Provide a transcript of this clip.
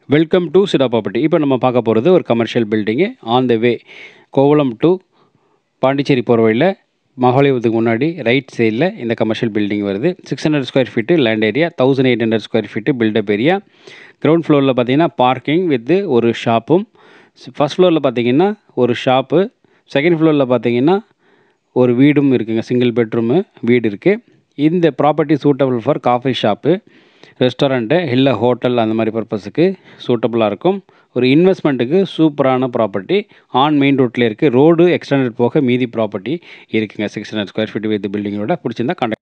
welcome to சிடா property இப்போ நம்ம பார்க்க போகிறது ஒரு commercial building on the way Kovalam to Pondicherry போகிற வழியில் மகாலிபுரத்துக்கு முன்னாடி ரைட் சைடில் இந்த கமர்ஷியல் பில்டிங் வருது six hundred square feet land area thousand eight hundred square feet built up area ground ஃப்ளோரில் பார்த்தீங்கன்னா பார்க்கிங் வித் ஒரு ஷாப்பும் ஃபஸ்ட் ஃப்ளோரில் பார்த்தீங்கன்னா ஒரு ஷாப்பு செகண்ட் ஃப்ளோரில் பார்த்தீங்கன்னா ஒரு வீடும் இருக்குங்க சிங்கிள் பெட்ரூமு வீடு இருக்குது இந்த property suitable for coffee shop restaurant இல்லை ஹோட்டல் அந்த மாதிரி பர்பஸுக்கு சூட்டபுளாக இருக்கும் ஒரு இன்வெஸ்ட்மெண்ட்டுக்கு சூப்பரான ப்ராப்பர்ட்டி ஆன் மெயின் ரோட்டில் இருக்குது ரோடு எக்ஸ்டெண்டட் போக மீதி ப்ராப்பர்ட்டி இருக்குங்க six hundred square feet with பில்டிங்கோட பிடிச்சிருந்தா கான்டாக்ட்